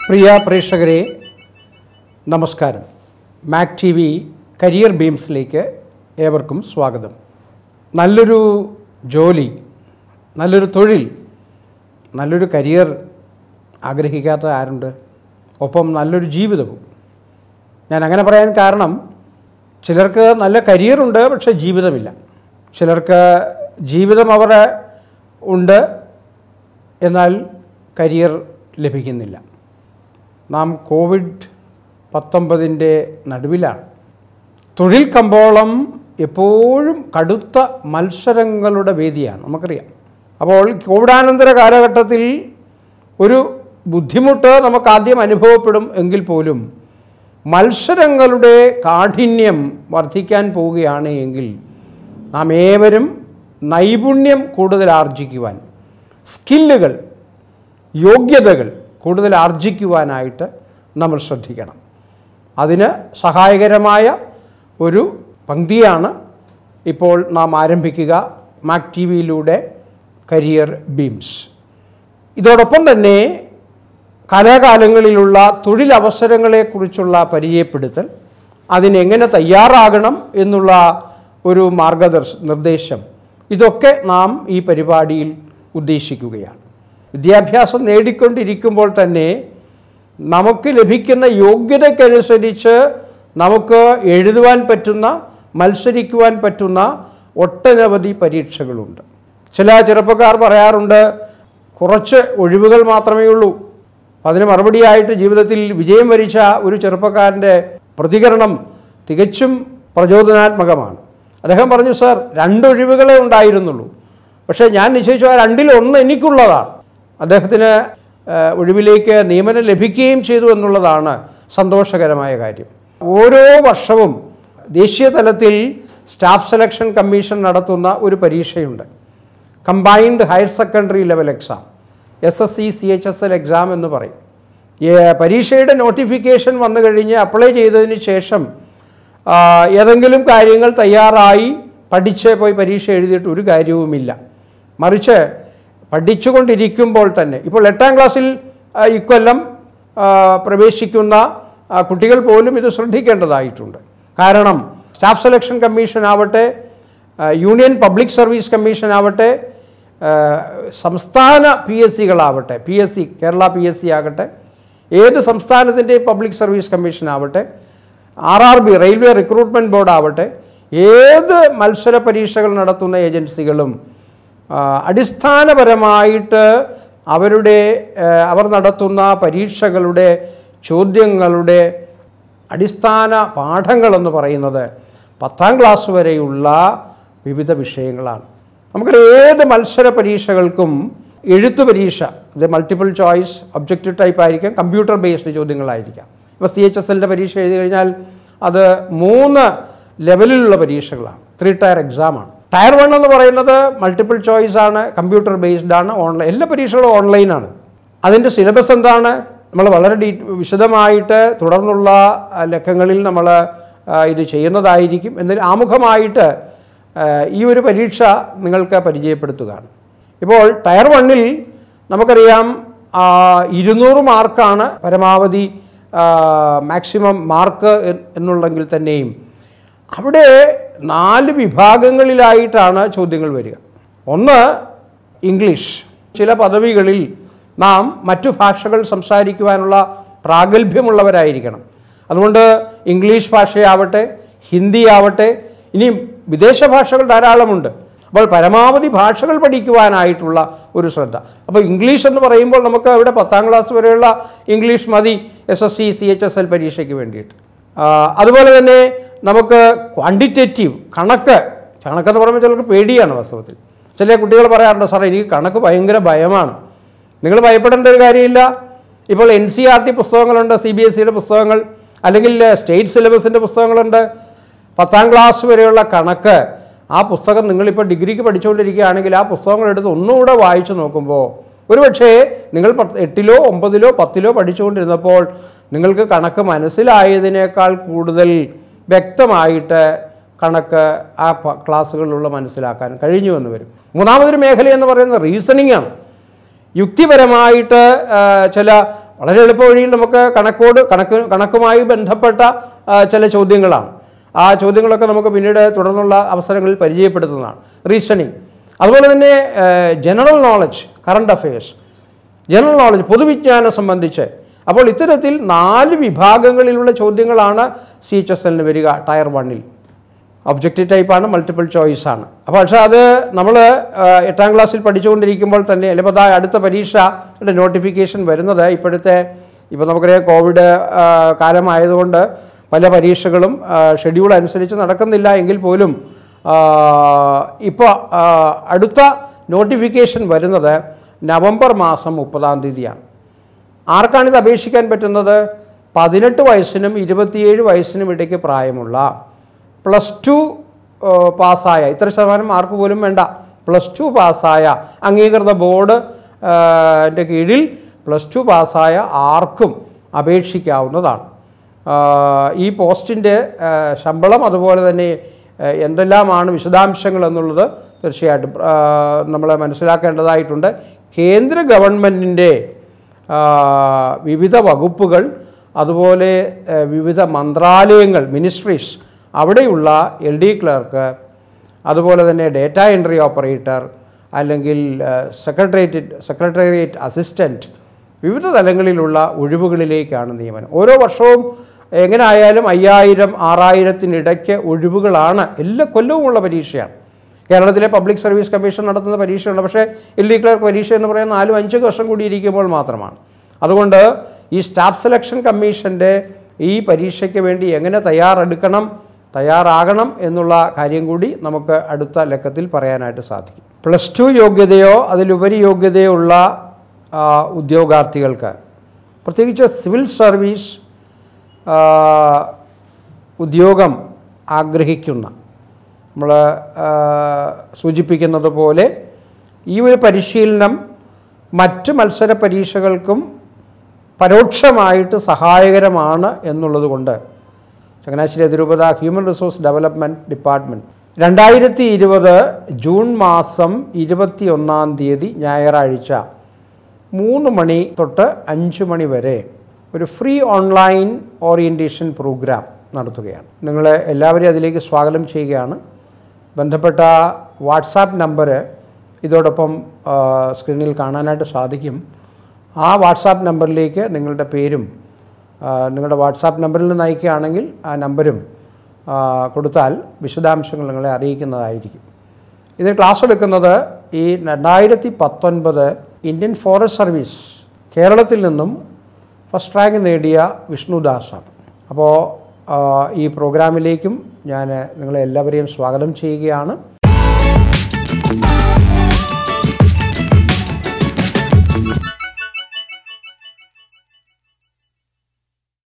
പ്രിയ പ്രേക്ഷകരെ നമസ്കാരം Mac T V career ബീംസിലേക്ക് ഏവർക്കും സ്വാഗതം നല്ലൊരു ജോലി നല്ലൊരു തൊഴിൽ നല്ലൊരു കരിയർ ആഗ്രഹിക്കാത്ത ആരുണ്ട് ഒപ്പം നല്ലൊരു ജീവിതവും ഞാൻ അങ്ങനെ പറയാൻ കാരണം ചിലർക്ക് നല്ല കരിയറുണ്ട് പക്ഷേ ജീവിതമില്ല ചിലർക്ക് ജീവിതം അവർ ഉണ്ട് എന്നാൽ കരിയർ ലഭിക്കുന്നില്ല നാം കോവിഡ് പത്തൊമ്പതിൻ്റെ നടുവിലാണ് തൊഴിൽ കമ്പോളം എപ്പോഴും കടുത്ത മത്സരങ്ങളുടെ വേദിയാണ് നമുക്കറിയാം അപ്പോൾ കോവിഡാനന്തര കാലഘട്ടത്തിൽ ഒരു ബുദ്ധിമുട്ട് നമുക്ക് ആദ്യം അനുഭവപ്പെടും എങ്കിൽ പോലും മത്സരങ്ങളുടെ കാഠിന്യം വർദ്ധിക്കാൻ പോവുകയാണ് എങ്കിൽ നാം ഏവരും നൈപുണ്യം കൂടുതൽ ആർജിക്കുവാൻ സ്കില്ലുകൾ യോഗ്യതകൾ കൂടുതൽ ആർജിക്കുവാനായിട്ട് നമ്മൾ ശ്രദ്ധിക്കണം അതിന് സഹായകരമായ ഒരു പങ്ക്തിയാണ് ഇപ്പോൾ നാം ആരംഭിക്കുക മാക് ടി വിയിലൂടെ കരിയർ ബീംസ് ഇതോടൊപ്പം തന്നെ കലാകാലങ്ങളിലുള്ള തൊഴിലവസരങ്ങളെക്കുറിച്ചുള്ള പരിചയപ്പെടുത്തൽ അതിനെങ്ങനെ തയ്യാറാകണം എന്നുള്ള ഒരു മാർഗദർശ നിർദ്ദേശം ഇതൊക്കെ നാം ഈ പരിപാടിയിൽ ഉദ്ദേശിക്കുകയാണ് വിദ്യാഭ്യാസം നേടിക്കൊണ്ടിരിക്കുമ്പോൾ തന്നെ നമുക്ക് ലഭിക്കുന്ന യോഗ്യതയ്ക്കനുസരിച്ച് നമുക്ക് എഴുതുവാൻ പറ്റുന്ന മത്സരിക്കുവാൻ പറ്റുന്ന ഒട്ടനവധി പരീക്ഷകളുണ്ട് ചില ചെറുപ്പക്കാർ പറയാറുണ്ട് കുറച്ച് ഒഴിവുകൾ മാത്രമേ ഉള്ളൂ അതിന് മറുപടിയായിട്ട് ജീവിതത്തിൽ വിജയം വരിച്ച ഒരു ചെറുപ്പക്കാരൻ്റെ പ്രതികരണം തികച്ചും പ്രചോദനാത്മകമാണ് അദ്ദേഹം പറഞ്ഞു സാർ രണ്ടൊഴിവുകളെ ഉണ്ടായിരുന്നുള്ളൂ പക്ഷേ ഞാൻ നിശ്ചയിച്ചു ആ രണ്ടിൽ ഒന്ന് എനിക്കുള്ളതാണ് അദ്ദേഹത്തിന് ആ, ഒഴിവിലേക്ക് നിയമനം ലഭിക്കുകയും ചെയ്തു എന്നുള്ളതാണ് സന്തോഷകരമായ കാര്യം ഓരോ വർഷവും ദേശീയ തലത്തിൽ സ്റ്റാഫ് സെലക്ഷൻ കമ്മീഷൻ നടത്തുന്ന ഒരു പരീക്ഷയുണ്ട് combined higher secondary level exam S S C C H S L exam എന്ന് പറയും ഏ, പരീക്ഷയുടെ നോട്ടിഫിക്കേഷൻ വന്നു കഴിഞ്ഞ് അപ്ലൈ ചെയ്തതിന് ശേഷം ആ, ഏതെങ്കിലും കാര്യങ്ങൾ തയ്യാറായി പഠിച്ച് പോയി പരീക്ഷ എഴുതിയിട്ട് ഒരു കാര്യവുമില്ല മറിച്ച് പഠിച്ചുകൊണ്ടിരിക്കുമ്പോൾ തന്നെ ഇപ്പോൾ എട്ടാം ക്ലാസ്സിൽ ആ, ഇക്കൊല്ലം ആ, പ്രവേശിക്കുന്ന ആ, കുട്ടികൾ പോലും ഇത് ശ്രദ്ധിക്കേണ്ടതായിട്ടുണ്ട് കാരണം സ്റ്റാഫ് സെലക്ഷൻ കമ്മീഷൻ ആവട്ടെ ആ, യൂണിയൻ പബ്ലിക് സർവീസ് കമ്മീഷൻ ആവട്ടെ ആ, സംസ്ഥാന പി എസ് സികളാവട്ടെ P S C Kerala P S C ആകട്ടെ ഏത് സംസ്ഥാനത്തിൻ്റെ പബ്ലിക് സർവീസ് കമ്മീഷൻ ആവട്ടെ R R B railway recruitment board ആവട്ടെ ഏത് മത്സര പരീക്ഷകൾ നടത്തുന്ന ഏജൻസികളും ആ, അടിസ്ഥാനപരമായിട്ട് അവരുടെ ആ, അവർ നടത്തുന്ന പരീക്ഷകളുടെ ചോദ്യങ്ങളുടെ അടിസ്ഥാന പാഠങ്ങളെന്ന് പറയുന്നത് പത്താം ക്ലാസ് വരെയുള്ള വിവിധ വിഷയങ്ങളാണ് നമുക്കറിയാം ഏത് മത്സര പരീക്ഷകൾക്കും എഴുത്തു പരീക്ഷ ഇത് മൾട്ടിപ്പിൾ ചോയ്സ് ഒബ്ജക്റ്റീവ് ടൈപ്പ് ആയിരിക്കാം കമ്പ്യൂട്ടർ ബേസ്ഡ് ചോദ്യങ്ങളായിരിക്കാം ഇപ്പോൾ സി എച്ച് എസ് എല്ലിൻ്റെ പരീക്ഷ എഴുതി കഴിഞ്ഞാൽ അത് മൂന്ന് ലെവലിലുള്ള പരീക്ഷകളാണ് ത്രീ ടയർ എക്സാമാണ് ടയർ വൺ എന്ന് പറയുന്നത് മൾട്ടിപ്പിൾ ചോയ്സ് ആണ് കമ്പ്യൂട്ടർ ബേസ്ഡ് ആണ് ഓൺലൈൻ എല്ലാ പരീക്ഷകളും ഓൺലൈനാണ് അതിൻ്റെ സിലബസ് എന്താണ് നമ്മൾ വളരെ ഡീ വിശദമായിട്ട് തുടർന്നുള്ള ആ, ലക്കങ്ങളിൽ നമ്മൾ ആ, ഇത് ചെയ്യുന്നതായിരിക്കും എന്നതിൽ ആമുഖമായിട്ട് ആ, ഈ ഒരു പരീക്ഷ നിങ്ങൾക്ക് പരിചയപ്പെടുത്തുകയാണ് ഇപ്പോൾ ടയർ വണ്ണിൽ നമുക്കറിയാം ആ, ഇരുന്നൂറ് മാർക്കാണ് പരമാവധി മാക്സിമം മാർക്ക് എന്നുള്ളെങ്കിൽ തന്നെയും അവിടെ നാല് വിഭാഗങ്ങളിലായിട്ടാണ് ചോദ്യങ്ങൾ വരിക ഒന്ന് ഇംഗ്ലീഷ് ചില പദവികളിൽ നാം മറ്റു ഭാഷകൾ സംസാരിക്കുവാനുള്ള പ്രാഗൽഭ്യമുള്ളവരായിരിക്കണം അതുകൊണ്ട് ഇംഗ്ലീഷ് ഭാഷയാവട്ടെ ഹിന്ദി ആവട്ടെ ഇനിയും വിദേശ ഭാഷകൾ ധാരാളമുണ്ട് അപ്പോൾ പരമാവധി ഭാഷകൾ പഠിക്കുവാനായിട്ടുള്ള ഒരു ശ്രദ്ധ അപ്പോൾ ഇംഗ്ലീഷ് എന്ന് പറയുമ്പോൾ നമുക്ക് ഇവിടെ പത്താം ക്ലാസ് വരെയുള്ള ഇംഗ്ലീഷ് മതി S S C C H S L പരീക്ഷയ്ക്ക് വേണ്ടിയിട്ട് ആ, അതുപോലെ തന്നെ നമുക്ക് ക്വാണ്ടിറ്റേറ്റീവ് കണക്ക് കണക്കെന്ന് പറയുമ്പോൾ ചിലർക്ക് പേടിയാണ് വാസ്തവത്തിൽ ചില കുട്ടികൾ പറയാറുണ്ട് സാറേ എനിക്ക് കണക്ക് ഭയങ്കര ഭയമാണ് നിങ്ങൾ ഭയപ്പെടേണ്ട ഒരു കാര്യമില്ല ഇപ്പോൾ എൻ സി ആർ ടി പുസ്തകങ്ങളുണ്ട് സി ബി എസ് സിയുടെ പുസ്തകങ്ങൾ അല്ലെങ്കിൽ സ്റ്റേറ്റ് സിലബസിൻ്റെ പുസ്തകങ്ങളുണ്ട് പത്താം ക്ലാസ് വരെയുള്ള കണക്ക് ആ പുസ്തകം നിങ്ങളിപ്പോൾ ഡിഗ്രിക്ക് പഠിച്ചുകൊണ്ടിരിക്കുകയാണെങ്കിൽ ആ പുസ്തകങ്ങൾ എടുത്ത് ഒന്നുകൂടെ വായിച്ചു നോക്കുമ്പോൾ ഒരുപക്ഷേ നിങ്ങൾ പത്ത് എട്ടിലോ ഒമ്പതിലോ പത്തിലോ പഠിച്ചുകൊണ്ടിരുന്നപ്പോൾ നിങ്ങൾക്ക് കണക്ക് മനസ്സിലായതിനേക്കാൾ കൂടുതൽ വ്യക്തമായിട്ട് കണക്ക് ആ പ- ക്ലാസ്സുകളിലുള്ള മനസ്സിലാക്കാൻ കഴിഞ്ഞു എന്ന് വരും മൂന്നാമതൊരു മേഖല എന്ന് പറയുന്നത് റീസണിംഗ് ആണ് യുക്തിപരമായിട്ട് ആ, ചില വളരെ എളുപ്പ വഴിയിൽ നമുക്ക് കണക്കോട് കണക്ക് കണക്കുമായി ബന്ധപ്പെട്ട ആ, ചില ചോദ്യങ്ങളാണ് ആ ചോദ്യങ്ങളൊക്കെ നമുക്ക് പിന്നീട് തുടർന്നുള്ള അവസരങ്ങളിൽ പരിചയപ്പെടുത്തുന്നതാണ് റീസണിങ് അതുപോലെ തന്നെ general knowledge current affairs general knowledge പൊതുവിജ്ഞാനം സംബന്ധിച്ച് അപ്പോൾ ഇത്തരത്തിൽ നാല് വിഭാഗങ്ങളിലുള്ള ചോദ്യങ്ങളാണ് സി എച്ച് എസ് എല്ലിന് വരിക ടയർ വണ്ണിൽ ഒബ്ജക്റ്റീവ് ടൈപ്പാണ് മൾട്ടിപ്പിൾ ചോയ്സ് ആണ് അപ്പോൾ പക്ഷേ അത് നമ്മൾ എട്ടാം ക്ലാസ്സിൽ പഠിച്ചുകൊണ്ടിരിക്കുമ്പോൾ തന്നെ അല്ലെങ്കിൽ അതാ അടുത്ത പരീക്ഷയുടെ നോട്ടിഫിക്കേഷൻ വരുന്നത് ഇപ്പോഴത്തെ ഇപ്പോൾ നമുക്കറിയാം കോവിഡ് ആ, കാലമായതുകൊണ്ട് പല പരീക്ഷകളും ഷെഡ്യൂൾ അനുസരിച്ച് നടക്കുന്നില്ല എങ്കിൽ പോലും ഇപ്പോൾ അടുത്ത നോട്ടിഫിക്കേഷൻ വരുന്നത് നവംബർ മാസം മുപ്പതാം തീയതിയാണ് ആർക്കാണിത് അപേക്ഷിക്കാൻ പറ്റുന്നത് പതിനെട്ട് വയസ്സിനും ഇരുപത്തിയേഴ് വയസ്സിനും ഇടയ്ക്ക് പ്രായമുള്ള പ്ലസ് ടു പാസ്സായ ഇത്ര ശതമാനം മാർക്ക് പോലും വേണ്ട പ്ലസ് ടു പാസ്സായ അംഗീകൃത ബോർഡ് ൻ്റെ കീഴിൽ പ്ലസ് ടു പാസ്സായ ആർക്കും അപേക്ഷിക്കാവുന്നതാണ് ആ, ഈ പോസ്റ്റിൻ്റെ ആ, ശമ്പളം അതുപോലെ തന്നെ ആ, എന്തെല്ലാമാണ് വിശദാംശങ്ങൾ എന്നുള്ളത് തീർച്ചയായിട്ടും ആ, നമ്മൾ മനസ്സിലാക്കേണ്ടതായിട്ടുണ്ട് കേന്ദ്ര ഗവൺമെൻറ്റിൻ്റെ വിവിധ വകുപ്പുകൾ അതുപോലെ ആ, വിവിധ മന്ത്രാലയങ്ങൾ മിനിസ്ട്രീസ് അവിടെയുള്ള എൽ ഡി ക്ലർക്ക് അതുപോലെ തന്നെ ഡേറ്റ എൻട്രി ഓപ്പറേറ്റർ അല്ലെങ്കിൽ സെക്രട്ടേറിയറ്റ് സെക്രട്ടേറിയറ്റ് അസിസ്റ്റൻറ്റ് വിവിധ തലങ്ങളിലുള്ള ഒഴിവുകളിലേക്കാണ് നിയമനം ഓരോ വർഷവും എങ്ങനെ ആയാലും അയ്യായിരം ആറായിരത്തിനിടയ്ക്ക് ഒഴിവുകളാണ് എല്ലാ കൊല്ലവുമുള്ള പരീക്ഷയാണ് കേരളത്തിലെ പബ്ലിക് സർവീസ് കമ്മീഷൻ നടത്തുന്ന പരീക്ഷയുണ്ട് പക്ഷേ എൽ ഡി ക്ലർക്ക് പരീക്ഷ എന്ന് പറയുന്നത് നാലും അഞ്ച് വർഷം കൂടി ഇരിക്കുമ്പോൾ മാത്രമാണ് അതുകൊണ്ട് ഈ സ്റ്റാഫ് സെലക്ഷൻ കമ്മീഷൻ്റെ ഈ പരീക്ഷയ്ക്ക് വേണ്ടി എങ്ങനെ തയ്യാറെടുക്കണം തയ്യാറാകണം എന്നുള്ള കാര്യം കൂടി നമുക്ക് അടുത്ത ലക്കത്തിൽ പറയാനായിട്ട് സാധിക്കും പ്ലസ് ടു യോഗ്യതയോ അതിലുപരി യോഗ്യതയോ ഉള്ള ആ, ഉദ്യോഗാർത്ഥികൾക്ക് പ്രത്യേകിച്ച് സിവിൽ സർവീസ് ആ, ഉദ്യോഗം ആഗ്രഹിക്കുന്ന നമ്മൾ സൂചിപ്പിക്കുന്നത് പോലെ ഈ ഒരു പരിശീലനം മറ്റ് മത്സര പരീക്ഷകൾക്കും പരോക്ഷമായിട്ട് സഹായകരമാണ് എന്നുള്ളത് കൊണ്ട് ചങ്ങനാശ്ശേരി അതിരൂപത ഹ്യൂമൻ റിസോഴ്സ് ഡെവലപ്മെൻറ്റ് ഡിപ്പാർട്ട്മെൻറ്റ് രണ്ടായിരത്തി ഇരുപത് ജൂൺ മാസം ഇരുപത്തി ഒന്നാം തീയതി ഞായറാഴ്ച മൂന്ന് മണി തൊട്ട് അഞ്ച് മണി വരെ ഒരു ഫ്രീ ഓൺലൈൻ ഓറിയൻറ്റേഷൻ പ്രോഗ്രാം നടത്തുകയാണ് നിങ്ങൾ എല്ലാവരെയും അതിലേക്ക് സ്വാഗതം ചെയ്യുകയാണ് ബന്ധപ്പെട്ട വാട്സാപ്പ് നമ്പർ ഇതോടൊപ്പം ആ, സ്ക്രീനിൽ കാണാനായിട്ട് സാധിക്കും ആ വാട്സാപ്പ് നമ്പറിലേക്ക് നിങ്ങളുടെ പേരും ആ, നിങ്ങളുടെ വാട്സാപ്പ് നമ്പറിൽ നിന്ന് അയക്കുകയാണെങ്കിൽ ആ നമ്പരും ആ, കൊടുത്താൽ വിശദാംശങ്ങൾ നിങ്ങളെ അറിയിക്കുന്നതായിരിക്കും ഇതിന് ക്ലാസ് എടുക്കുന്നത് ഈ രണ്ടായിരത്തി പത്തൊൻപത് ഇന്ത്യൻ ഫോറസ്റ്റ് സർവീസ് കേരളത്തിൽ നിന്നും ഫസ്റ്റ് റാങ്ക് നേടിയ വിഷ്ണുദാസാണ് അപ്പോൾ ആ, ഈ പ്രോഗ്രാമിലേക്കും ഞാൻ നിങ്ങളെ എല്ലാവരെയും സ്വാഗതം ചെയ്യുകയാണ്